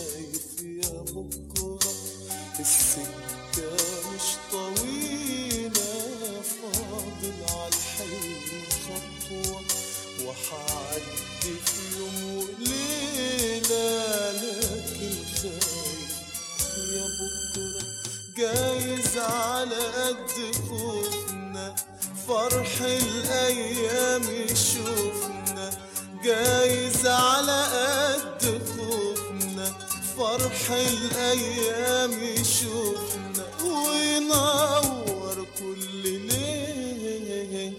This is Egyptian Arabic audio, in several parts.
خايف يا بكرة السكة مش طويلة فاضل عالحلم خطوة وحعدي في يوم وليلة لكن خايف يا بكرة جايز على قد خوفنا فرح الأيام يشوفنا جايز على قد خوفنا فرح الأيام يشوفنا وينور كل ليلة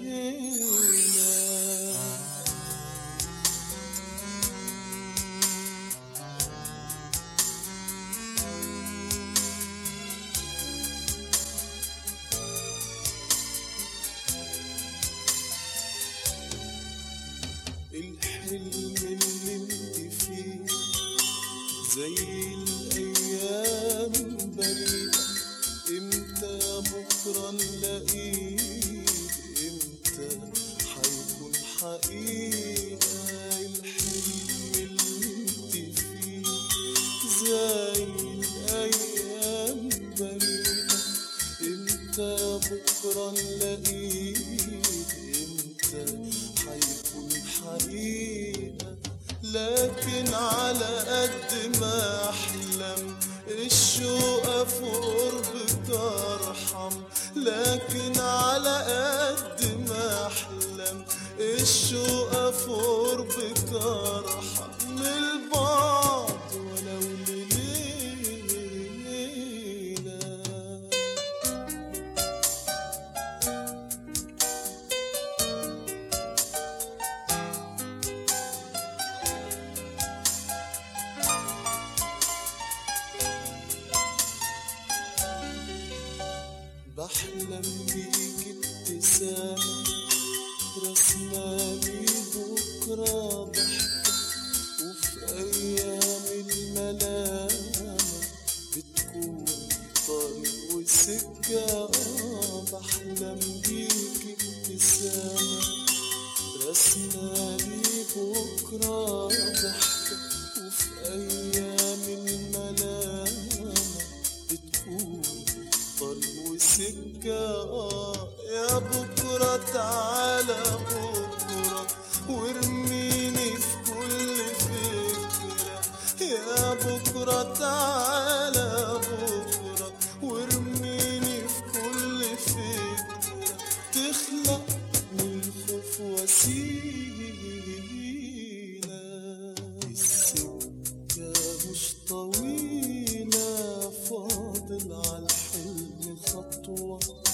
الحلم اللي انت فيه زي الايام بريئة امتى بكرة نلاقيه امتى حيكون حقيقة الحلم اللي انت فيه زي الايام بريئة امتى بكرة نلاقيه امتى حيكون حقيقة لكن على قد ما احلم الشوق في قربك ارحم لكن على قد ما احلم الشوق في قربك ارحم من البعد ولو لليلة بحلم بيك ابتسامة رسمالي بكرة ضحكة وفي أيام الملامة بتكون طريق وسكة آه بحلم بيك ابتسامة رسمالي بكرة ضحكة وفي أيام الملامة بتكون طريق وسكة آه يا بكرة تعالى بكرة وارميني في كل فكرة يا بكرة تعالى بكرة وارميني في كل فكرة تخلق من الخوف وسيلة السكة مش طويلة فاضل عالحلم خطوة